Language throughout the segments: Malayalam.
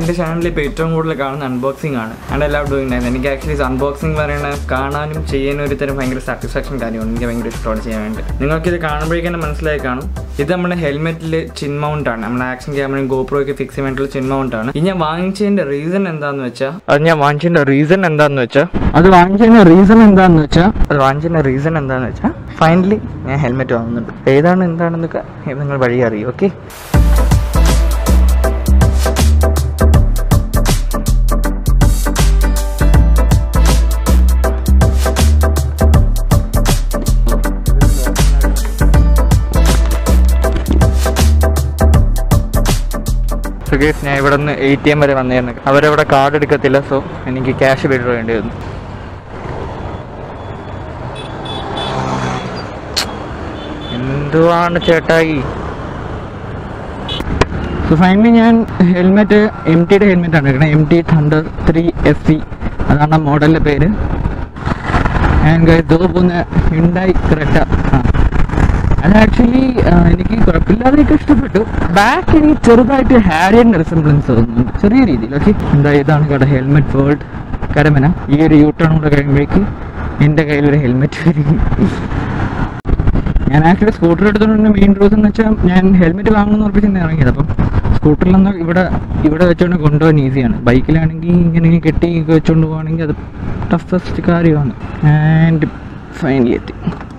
എൻ്റെ ചാനലിൽ ഇപ്പോൾ ഏറ്റവും കൂടുതൽ കാണുന്ന അൺബോക്സിംഗ് ആണ് ആൻഡ് എല്ലാം ഡൂയിങ് നൈസ് എനിക്ക് ആക്ച്വലി അൺബോക്സിംഗ് പറയുന്ന കാണാനും ചെയ്യാനും ഒരു തരം ഭയങ്കര സാറ്റിസ്ഫാക്ഷൻ കാര്യമാണ് എനിക്ക് ഭയങ്കര ഇഷ്ടമാണ് ചെയ്യാൻ വേണ്ടി നിങ്ങൾക്കിത് കാണുമ്പോഴേക്കും തന്നെ മനസ്സിലായി കാണും ഇത് നമ്മുടെ ഹെൽമെറ്റിൽ ചിൻ മൗണ്ട് ആണ് നമ്മുടെ ആക്ഷൻ ക്യാമറയും ഗോപ്രോയ്ക്ക് ഫിക്സ് ചെയ്യാൻ വേണ്ടിയുള്ള ചിൻ മൗണ്ട് ആണ് ഇത് ഞാൻ വാങ്ങിച്ചതിന്റെ റീസൺ എന്താന്ന് വെച്ചാൽ അത് ഞാൻ വാങ്ങിച്ചതിന്റെ റീസൺ എന്താന്ന് വെച്ചാൽ അത് വാങ്ങിച്ചതിന്റെ റീസൺ എന്താന്ന് വെച്ചാൽ അത് വാങ്ങിച്ചതിന്റെ റീസൺ എന്താന്ന് വെച്ചാൽ ഫൈനലി ഞാൻ ഹെൽമെറ്റ് വാങ്ങുന്നുണ്ട് ഏതാണ് എന്താണെന്നൊക്കെ നിങ്ങൾ വഴി അറിയും ഓക്കെ സോ ഗേസ് ഞാൻ ഇവിടെ നിന്ന് എ ടി എം വരെ വന്നിരുന്നു അവരവിടെ കാർഡ് എടുക്കത്തില്ല സോ എനിക്ക് ക്യാഷ് വിഡ്രോ ചെയ്യേണ്ടി വന്നു എന്തുവാണ് ചേട്ടായി സോ ഫൈനലി ഞാൻ ഹെൽമെറ്റ് എം ടിയുടെ ഹെൽമെറ്റ് ആണ് എടുക്കുന്നത് M T thunder three F C അതാണ് മോഡലിൻ്റെ പേര് ആൻഡ് ഗൈസ് ദോ പോകുന്ന ഹിണ്ടായി ക്രെറ്റ ആ അത് ആക്ച്വലി എനിക്ക് കുഴപ്പമില്ലാതെയൊക്കെ ഇഷ്ടപ്പെട്ടു ബാക്ക് എനിക്ക് ചെറുതായിട്ട് ഹാരിയൻ്റെ റിസംബ്ലൻസ് തോന്നുന്നു ചെറിയ രീതിയിൽ ഓക്കെ എന്താ ഇതാണ് കട ഹെൽമെറ്റ് വേൾഡ് കരമന ഈ ഒരു യൂ ടേൺ കൂടെ കഴിയുമ്പോഴേക്ക് എൻ്റെ കയ്യിലൊരു ഹെൽമെറ്റ് വരും ഞാൻ ആക്ച്വലി സ്കൂട്ടർ എടുത്തുകൊണ്ട് മെയിൻ റൂസ് എന്ന് വെച്ചാൽ ഞാൻ ഹെൽമെറ്റ് വാങ്ങണമെന്ന് ഉറപ്പിച്ച് ഇറങ്ങിയത് അപ്പം സ്കൂട്ടറിലൊന്ന് ഇവിടെ ഇവിടെ വെച്ചുകൊണ്ട് കൊണ്ടുപോകാൻ ഈസിയാണ് ബൈക്കിലാണെങ്കിൽ ഇങ്ങനെ കെട്ടി വെച്ചുകൊണ്ട് പോകണമെങ്കിൽ അത് ടഫസ്റ്റ് കാര്യമാണ് ആൻഡ് ഫൈനലി എത്തി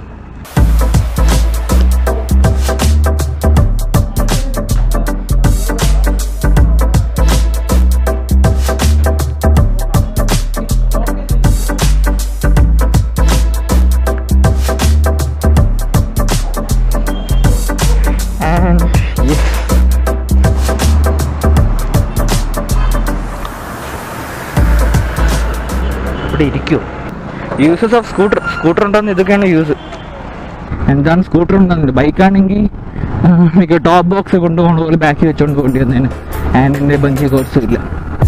and yes. ഇവിടെ ഇരിക്കൂ യൂസസ് ഓഫ് സ്കൂട്ടർ സ്കൂട്ടർ ഉണ്ടെന്ന് ഇതൊക്കെയാണ് യൂസ് എന്താണ് സ്കൂട്ടർ ഉണ്ടെന്നത് ബൈക്കാണെങ്കിൽ എനിക്ക് ടോപ്പ് ബോക്സ് കൊണ്ടുപോകണ പോലെ ബാക്കി വെച്ചുകൊണ്ട് പോകേണ്ടി വന്നതിന് ആൻഡ് എൻ്റെ ബഞ്ചി കോഴ്സും ഇല്ല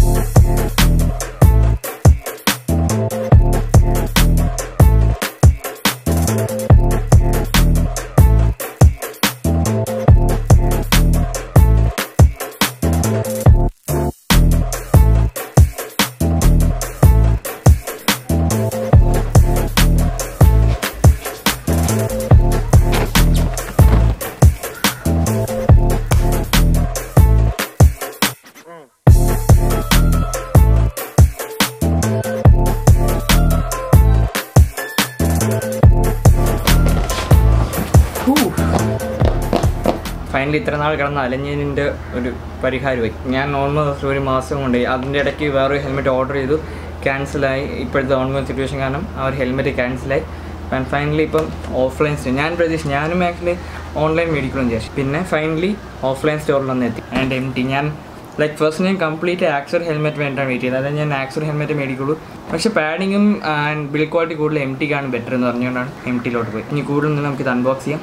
ഫൈനലി ഇത്ര നാൾ കിടന്ന അലഞ്ഞതിൻ്റെ ഒരു പരിഹാരമായി ഞാൻ ഓൾമോസ്റ്റ് ഒരു മാസം കൊണ്ട് അതിൻ്റെ ഇടയ്ക്ക് വേറൊരു ഹെൽമെറ്റ് ഓർഡർ ചെയ്തു ക്യാൻസലായി ഇപ്പോഴത്തെ ഓൺഗോയിങ് സിറ്റുവേഷൻ കാരണം ആ ഒരു ഹെൽമെറ്റ് ക്യാൻസലായി ആൻഡ് ഫൈനലി ഇപ്പം ഓഫ്ലൈൻ സ്റ്റോർ ഞാൻ പ്രതീക്ഷിച്ചു ഞാനും ആക്ച്വലി ഓൺലൈൻ മേടിക്കണം വിചാരിച്ചു പിന്നെ ഫൈനലി ഓഫ്ലൈൻ സ്റ്റോറിൽ വന്ന് എത്തി ആൻഡ് എം ടി ഞാൻ ലൈക്ക് ഫസ്റ്റ് ഞാൻ കംപ്ലീറ്റ് ആക്സർ ഹെൽമെറ്റ് വേണ്ടിയാണ് വെയിറ്റ് ചെയ്തത് അതായത് ഞാൻ ആക്സർ ഹെൽമെറ്റ് മേടിക്കുള്ളൂ പക്ഷേ പാഡിങ്ങും ആൻഡ് ബിൽ ക്വാളിറ്റി കൂടുതൽ എം ടിക്കാണ് ബെറ്റർ എന്ന് പറഞ്ഞുകൊണ്ടാണ് എം ടിയിലോട്ട് പോയി ഇനി കൂടുതൽ നമുക്ക് ഇത് അൺബോക്സ് ചെയ്യാം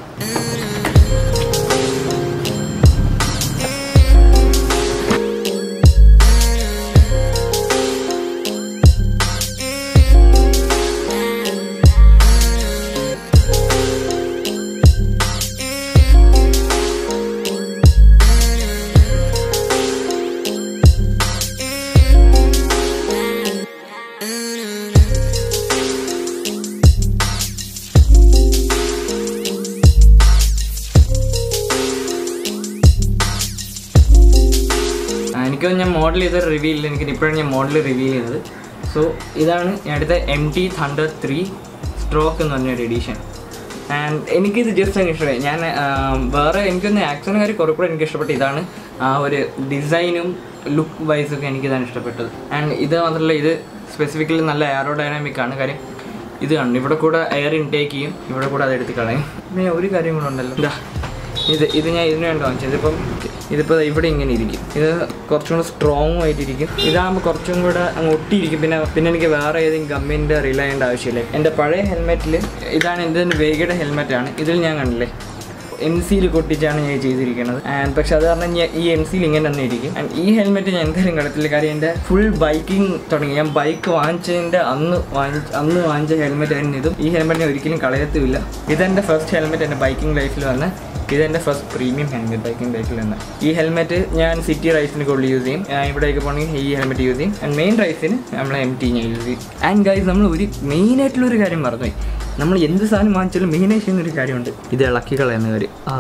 ആ, എനിക്കൊന്ന് ഞാൻ മോഡൽ ചെയ്ത റിവീൽ ചെയ്യില്ല എനിക്ക് ഇപ്പോഴാണ് ഞാൻ മോഡൽ റിവീൽ ചെയ്തത് സോ ഇതാണ് ഞാൻ എടുത്ത M T thunder three stroke എന്ന് പറഞ്ഞൊരു എഡീഷൻ ആൻഡ് എനിക്കിത് ജസ്റ്റ് അങ്ങ് ഇഷ്ടമായി ഞാൻ ആ, വേറെ എനിക്കൊന്ന് ആക്ഷൻ കാര്യം കുറെ കൂടെ എനിക്ക് ഇഷ്ടപ്പെട്ട ഇതാണ് ആ ഒരു ഡിസൈനും ലുക്ക് വൈസൊക്കെ എനിക്കിതാണ് ഇഷ്ടപ്പെട്ടത് ആൻഡ് ഇത് മാത്രമല്ല ഇത് സ്പെസിഫിക്കലി നല്ല എയറോഡൈനാമിക് ആണ് കാര്യം ഇത് കാണുന്നു ഇവിടെ കൂടെ എയർ ഇൻടേക്ക് ചെയ്യും ഇവിടെ കൂടെ അത് എടുത്ത് കളയും പിന്നെ ഒരു കാര്യം കൂടെ ഉണ്ടല്ലോ ഇതാ ഇത് ഇത് ഞാൻ ഇതിന് വേണ്ടി വാങ്ങിച്ചത് ഇതിപ്പം ഇതിപ്പോൾ ഇവിടെ ഇങ്ങനെ ഇരിക്കും ഇത് കുറച്ചും കൂടെ സ്ട്രോങ് ആയിട്ടിരിക്കും ഇതാകുമ്പോൾ കുറച്ചും കൂടെ അങ്ങ് ഒട്ടിയിരിക്കും പിന്നെ പിന്നെ എനിക്ക് വേറെ ഏതെങ്കിലും ഗമ്മിൻ്റെ റിലേ ചെയ്യേണ്ട ആവശ്യമില്ല എൻ്റെ പഴയ ഹെൽമെറ്റിൽ ഇതാണ് എൻ്റെ വേഗയുടെ ഹെൽമെറ്റാണ് ഇതിൽ ഞാൻ കണ്ടില്ലേ എം സിയിൽ കൊട്ടിച്ചാണ് ഞാൻ ചെയ്തിരിക്കുന്നത് ആൻഡ് പക്ഷെ അത് കാരണം ഞാൻ ഈ എം സിയിൽ ഇങ്ങനെ തന്നെ ഇരിക്കും ആൻഡ് ഈ ഹെൽമെറ്റ് ഞാൻ എന്തായാലും കളത്തില്ല കാര്യം എൻ്റെ ഫുൾ ബൈക്കിംഗ് തുടങ്ങി ഞാൻ ബൈക്ക് വാങ്ങിച്ചതിൻ്റെ അന്ന് വാങ്ങിച്ച അന്ന് വാങ്ങിച്ച ഹെൽമെറ്റ് ആയിരുന്നു ഇതും ഈ ഹെൽമെറ്റ് ഞാൻ ഒരിക്കലും കളയത്തുമില്ല ഇതെൻ്റെ ഫസ്റ്റ് ഹെൽമെറ്റ് എൻ്റെ ബൈക്കിംഗ് ലൈഫിൽ വന്ന ഇതെൻ്റെ ഫസ്റ്റ് പ്രീമിയം ഹെൽമെറ്റ് ബൈക്കിംഗ് ലൈഫിൽ വന്ന ഈ ഹെൽമെറ്റ് ഞാൻ സിറ്റി റൈസിന് കൂടുതൽ യൂസ് ചെയ്യും ഞാൻ ഇവിടേക്ക് പോകണമെങ്കിൽ ഈ ഹെൽമെറ്റ് യൂസ് ചെയ്യും ആൻഡ് മെയിൻ റൈസിന് നമ്മൾ എം ടി ഞാൻ യൂസ് ചെയ്യും ആൻഡ് ഗൈസ് നമ്മൾ ഒരു മെയിനായിട്ടുള്ള ഒരു കാര്യം മറന്നുപോയി നമ്മൾ എന്ത് സാധനം വാങ്ങിച്ചാലും മെയിനായി ചെയ്യുന്ന ഒരു കാര്യമുണ്ട് ഇത് ഇളക്കി കളയുന്ന കാര്യം ആ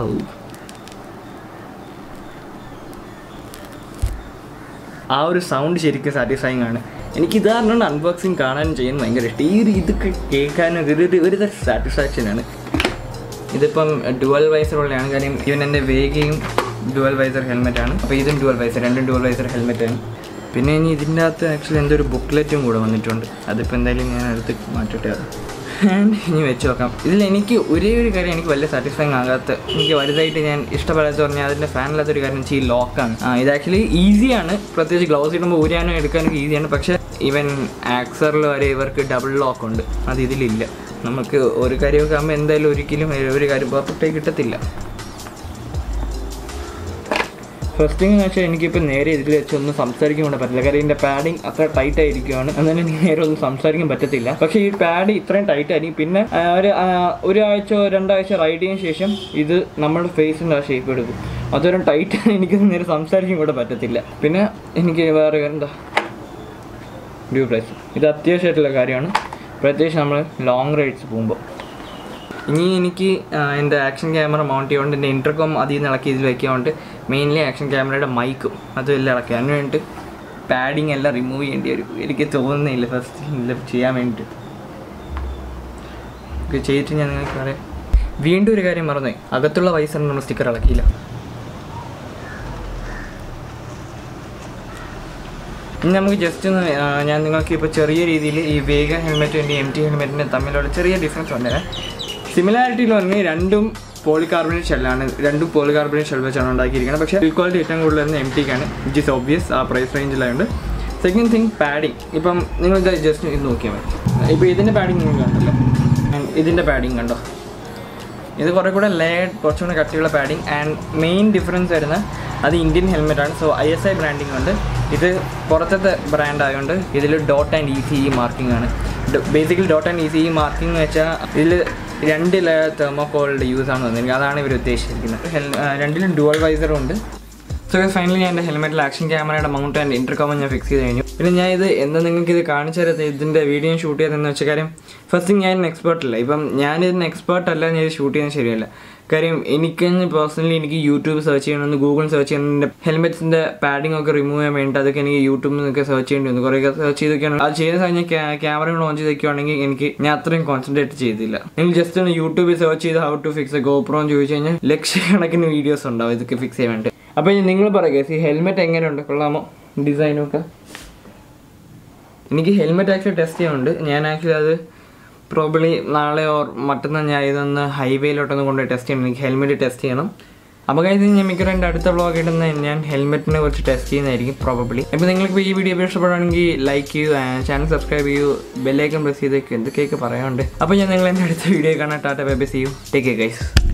ആ ഒരു സൗണ്ട് ശരിക്കും സാറ്റിസ്ഫൈങ് ആണ് എനിക്ക് ഇത് കാരണം അൺബോക്സിങ് കാണാനും ചെയ്യാൻ ഭയങ്കര ഇഷ്ടം ഈ ഒരു ഇതൊക്കെ കേൾക്കാനും ഒരു ഒരു ഒരു സാറ്റിസ്ഫാക്ഷൻ ആണ് ഇതിപ്പം ഡുവൽ വൈസർ ഉള്ളതാണ് കാര്യം ഇവൻ എൻ്റെ വേഗയും ഡുവൽ വൈസർ ഹെൽമെറ്റ് ആണ് അപ്പോൾ ഇതും ഡുവൽ വൈസർ രണ്ടും ഡുവൽ വൈസർ ഹെൽമെറ്റ് ആണ് പിന്നെ ഇനി ഇതിൻ്റെ അകത്ത് ആക്ച്വലി എന്തോ ഒരു ബുക്ക്ലെറ്റും കൂടെ വന്നിട്ടുണ്ട് അതിപ്പോൾ എന്തായാലും ഞാൻ എടുത്ത് മാറ്റിട്ട് ആൻഡ് ഇനി വെച്ച് നോക്കാം ഇതിൽ എനിക്ക് ഒരേ ഒരു കാര്യം എനിക്ക് വലിയ സാറ്റിസ്ഫൈങ് ആകാത്ത എനിക്ക് വലുതായിട്ട് ഞാൻ ഇഷ്ടപ്പെടാത്ത പറഞ്ഞാൽ അതിൻ്റെ ഫാനില്ലാത്തൊരു കാര്യം വെച്ചാൽ ഈ ലോക്കാണ് ആ ഇത് ആക്ച്വലി ഈസിയാണ് പ്രത്യേകിച്ച് ഗ്ലൗസ് ഇടുമ്പോൾ ഊരാനും എടുക്കാനും ഈസിയാണ് പക്ഷേ ഈവൻ ആക്സറിൽ വരെ ഇവർക്ക് ഡബിൾ ലോക്ക് ഉണ്ട് അത് ഇതിലില്ല നമുക്ക് ഒരു കാര്യമൊക്കെ ആകുമ്പോൾ എന്തായാലും ഒരിക്കലും ഒരു കാര്യം പെർഫെക്റ്റായി കിട്ടത്തില്ല ഫസ്റ്റ് തിങ് എന്ന് വെച്ചാൽ എനിക്കിപ്പോൾ നേരെ ഇതിൽ വെച്ച് ഒന്നും സംസാരിക്കാൻ കൂടെ പറ്റില്ല കാര്യം ഇതിൻ്റെ പാഡിങ് അത്ര ടൈറ്റ് ആയിരിക്കുവാണ് എന്നാലും എനിക്ക് നേരെ ഒന്നും സംസാരിക്കാൻ പറ്റത്തില്ല പക്ഷേ ഈ പാഡ് ഇത്രയും ടൈറ്റ് ആയിരിക്കും പിന്നെ ആ, ഒരു ആ, ഒരാഴ്ച രണ്ടാഴ്ച റൈഡ് ചെയ്തതിന് ശേഷം ഇത് നമ്മുടെ ഫേസിൻ്റെ ആ ഷേപ്പ് എടുക്കും അതൊരു ടൈറ്റ് എനിക്ക് നേരെ സംസാരിക്കാൻ കൂടെ പറ്റത്തില്ല പിന്നെ എനിക്ക് വേറെ എന്താ ഡ്യൂ പ്ലേസ് ഇത് അത്യാവശ്യമായിട്ടുള്ള കാര്യമാണ് പ്രത്യേകിച്ച് നമ്മൾ ലോങ് റൈഡ്സ് പോകുമ്പോൾ ഇനി എനിക്ക് ആ, എൻ്റെ ആക്ഷൻ ക്യാമറ മൗണ്ട് ചെയ്യുകൊണ്ട് എൻ്റെ ഇൻ്റർകോം അതിൽ നിന്ന് ഇളക്കി ഇതിൽ വെക്കാണ്ട് മെയിൻലി ആക്ഷൻ ക്യാമറയുടെ മൈക്കും അതും എല്ലാം ഇളക്കി അതിന് വേണ്ടിയിട്ട് പാഡിങ് എല്ലാം റിമൂവ് ചെയ്യേണ്ടി വരും എനിക്ക് തോന്നുന്നില്ല ഫസ്റ്റ് ഇല്ല ചെയ്യാൻ വേണ്ടിയിട്ട് ഇത് ചെയ്തിട്ട് ഞാൻ നിങ്ങൾക്ക് പറയാം വീണ്ടും ഒരു കാര്യം മറന്നേ അകത്തുള്ള വയസ്സാണ് നമ്മൾ സ്റ്റിക്കർ ഇളക്കിയില്ല ഇനി നമുക്ക് ജസ്റ്റ് ഒന്ന് ആ, ഞാൻ നിങ്ങൾക്ക് ഇപ്പോൾ ചെറിയ രീതിയിൽ ഈ വേഗ ഹെൽമെറ്റിൻ്റെ എം ടി ഹെൽമെറ്റിൻ്റെ തമ്മിലുള്ള ചെറിയ ഡിഫറൻസ് ഉണ്ട് സിമിലാരിറ്റിയിൽ വന്ന് രണ്ടും പോളികാർബണേറ്റ് ഷെല്ലാണ് രണ്ടും പോളികാർബണേറ്റ് ഷെൽ വെച്ചാണ് ഉണ്ടാക്കിയിരിക്കുന്നത് പക്ഷേ ക്വാളിറ്റി ഏറ്റവും കൂടുതൽ വരുന്നത് എം ടിക്കാണ് വിച്ച് ഇസ് ഒബ്വിയസ് ആ പ്രൈസ് റേഞ്ചിലായതുകൊണ്ട് സെക്കൻഡ് തിങ് പാഡിങ് ഇപ്പം നിങ്ങൾ ജസ്റ്റ് ഇത് നോക്കിയാൽ മതി ഇപ്പോൾ ഇതിൻ്റെ പാഡിങ് നിങ്ങൾ കണ്ടല്ലോ And ഇതിൻ്റെ പാഡിങ് കണ്ടോ ഇത് കുറേ കൂടെ ലേഡ് കുറച്ചുകൂടെ കട്ടിയുള്ള പാഡിങ് ആൻഡ് മെയിൻ ഡിഫറൻസ് വരുന്ന അത് ഇന്ത്യൻ ഹെൽമെറ്റ് ആണ് so I S I branding ഉണ്ട് ഇത് പുറത്തത്തെ ബ്രാൻഡ് ആയതുകൊണ്ട് ഇതിൽ DOT and E C E marking ആണ് basically DOT and E C E marking എന്ന് വെച്ചാൽ ഇതിൽ രണ്ട് ലെയർ തെർമോക്കോളിൻ്റെ യൂസ് ആണ് വന്നിരിക്കുന്നത് അതാണ് ഇവർ ഉദ്ദേശിച്ചിരിക്കുന്നത് ഹെൽ ആ, രണ്ടിലും ഡുവൽ വൈസറും ഉണ്ട് സോ ഫൈനലി ഞാൻ എൻ്റെ ഹെൽമെറ്റിൽ ആക്ഷൻ ക്യാമറയുടെ മൗണ്ട് ആൻഡ് ഇൻ്റർകോം ഞാൻ ഫിക്സ് ചെയ്ത് കഴിഞ്ഞു പിന്നെ ഞാൻ ഇത് എന്താ നിങ്ങൾക്ക് ഇത് കാണിച്ചു തരത് ഇതിൻ്റെ വീഡിയോ ഷൂട്ട് ചെയ്തതെന്ന് വെച്ച കാര്യം ഫസ്റ്റ് ഞാൻ എക്സ്പേർട്ട് അല്ല ഇപ്പം ഞാൻ ഇതിന് എക്സ്പേർട്ട് അല്ല ഞാൻ ഇത് ഷൂട്ട് ചെയ്യുന്നത് ശരിയല്ല കാര്യം എനിക്ക് പേഴ്സണലി എനിക്ക് യൂട്യൂബ് സെർച്ച് ചെയ്യണമെന്ന് ഗൂഗിൾ സെർച്ച് ചെയ്യണമെന്ന് ഹെൽമെറ്റ്സിൻ്റെ പാഡിംഗ് ഒക്കെ റിമൂവ് ചെയ്യാൻ വേണ്ടി അതൊക്കെ എനിക്ക് യൂട്യൂബിൽ നിന്നൊക്കെ സെർച്ച് ചെയ്യേണ്ടി വന്നു കുറേ സെർച്ച് ചെയ്തൊക്കെയാണ് അത് ചെയ്ത സമയം ക്യാമറ ഓൺ ചെയ്തൊക്കെയാണെങ്കിൽ എനിക്ക് ഞാൻ അത്രയും കോൺസെൻട്രേറ്റ് ചെയ്തില്ല നിങ്ങൾ ജസ്റ്റ് ഒന്ന് യൂട്യൂബിൽ സെർച്ച് ചെയ്ത് ഹൗ ടു ഫിക്സ് ഗോപ്രോ എന്ന് ചോദിച്ചു കഴിഞ്ഞാൽ ലക്ഷക്കണക്കിന് വീഡിയോസ് ഉണ്ടാവും ഇതൊക്കെ ഫിക്സ് ചെയ്യാൻ വേണ്ടി അപ്പോൾ നിങ്ങൾ പറയുക ഈ ഹെൽമെറ്റ് എങ്ങനെയുണ്ട് കൊള്ളാമോ ഡിസൈനും ഒക്കെ എനിക്ക് ഹെൽമെറ്റ് ആക്ച്വലി ടെസ്റ്റ് ചെയ്യാനുണ്ട് ഞാൻ ആക്ച്വലി അത് പ്രോബ്ലി നാളെ ഓർ മറ്റന്നാൾ ഞാൻ ഇതൊന്ന് ഹൈവേയിലോട്ടൊന്ന് കൊണ്ടുപോയി ടെസ്റ്റ് ചെയ്യണം എനിക്ക് ഹെൽമെറ്റ് ടെസ്റ്റ് ചെയ്യണം അപ്പോൾ കഴിഞ്ഞ് ഞാൻ മിക്കവാറും എൻ്റെ അടുത്ത വ്ളോഗ് ഇടുന്ന ഞാൻ ഹെൽമെറ്റിനെ കുറിച്ച് ടെസ്റ്റ് ചെയ്യുന്നതായിരിക്കും പ്രോബബ്ലി അപ്പോൾ നിങ്ങൾക്ക് ഈ വീഡിയോ ഇഷ്ടപ്പെടുകയാണെങ്കിൽ ലൈക്ക് ചെയ്യൂ ചാനൽ സബ്സ്ക്രൈബ് ചെയ്യൂ ബെല്ലൈക്കൺ പ്രസ് ചെയ്തേക്കും എന്തൊക്കെയൊക്കെ പറയാനുണ്ട് അപ്പോൾ ഞാൻ നിങ്ങൾ എൻ്റെ അടുത്ത വീഡിയോ കാണാൻ ടാറ്റ ബൈ ബൈ ചെയ്യൂ ടേക്ക് കെ ഗൈസ്